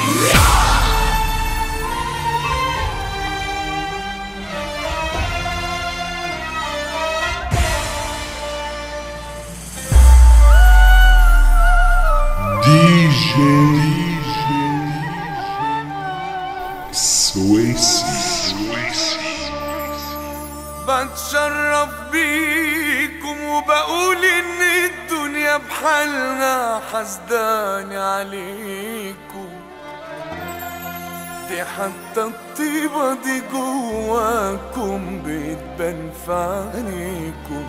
دي جي سويسي بتشرف بيكم وبقول ان الدنيا بحالها حسداني عليكم دي حتى الطيبة دي جواكم بتبان في عينيكم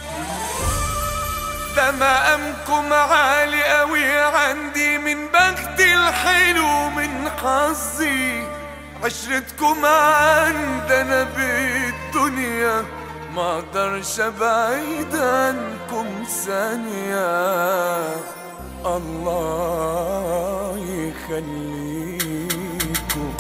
ده مقامكم عالي قوي عندي من بختي الحلو من حظي عشرتكم عندنا بالدنيا ما اقدرش ابعد عنكم ثانية الله يخليكم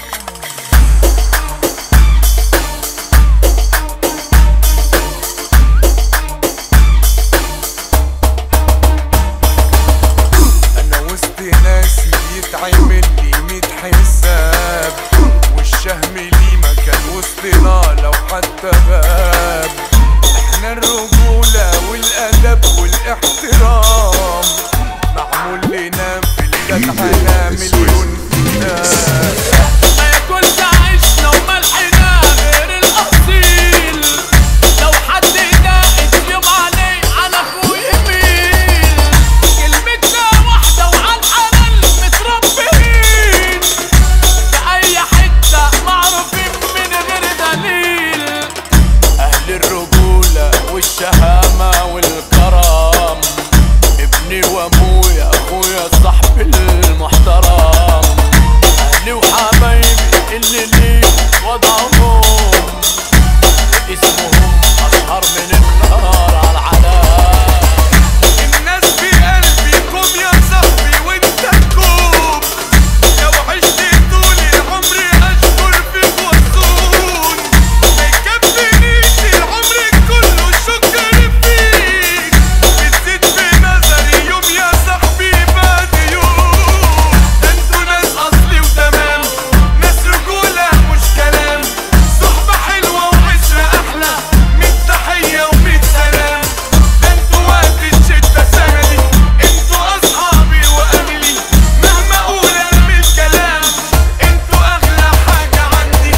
انا وسط ناس بيتعمل لي ميت حساب والشهم لي مكان وسطنا لو حتى غاب احنا الرجولة والادب والاحترام معمول لنا في الجدعنة مليون كتاب كل عشنا وملحنا غير الاصيل لو حد داقت يوم عليه على اخوه يميل كلمتنا واحده وعلى الحلال متربيين في اي حته معروفين من غير دليل اهل الرجولة والشهامة والكرم ابني وابويا اخويا صاحبي المحترم اهلي وحبايبي اللي لي وضعهم اسمهم اشهر من النار على العالم الناس في قلبي قوم يا صاحبي وانت كوم لو عشت طول عمري اشكر فيك واصون ما يكفينيش العمر كله شكر فيك بتزيد في نظري يوم يا صاحبي بعد يوم ده انتوا ناس اصلي وتمام ناس رجوله مش كلام صحبه حلوه وعشره احلى ميت تحيه وميت سلام ده انتوا وقت الشده سندي انتوا اصحابي واهلي مهما اقول انا من كلام انتوا اغلى حاجه عندي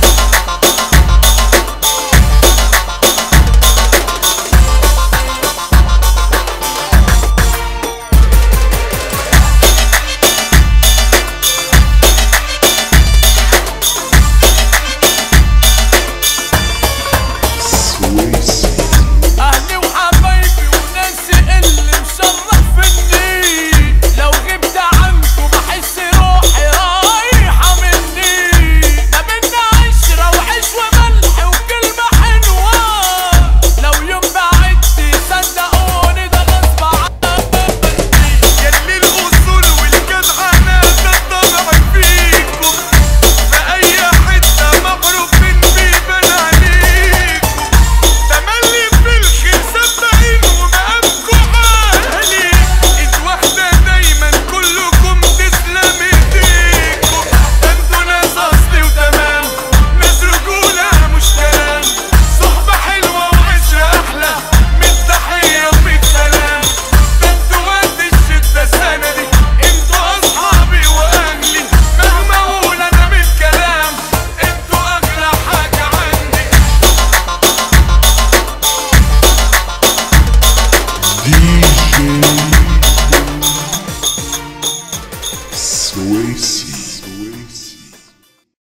سويسي اهلي وحبايبي وناسي اللي مشرفني لو غبت عنكم بحس روحي رايحه مني ده بينا عشره وعيش وملح وكلمه حلوه لو يوم بعدتي صدقوني ده غصب عني يلي الاصول والجدعنه ده الطبع فيكم في اي حته معروفين بيبان عليكم تملي في الخير صدقين ومقامكم عالي ايد واحده دايما كلكم تسلم ايديكم ده انتوا ناس اصلي وتمام ناس رجوله مش كلام صحبه حلوه وعشره احلى ميت تحيه وميت سلام ده انتوا وقت الشده سندي انتوا اصحابي واهلي مهما اقول انا من كلام انتوا اغلى حاجه عندي دي جي سويسي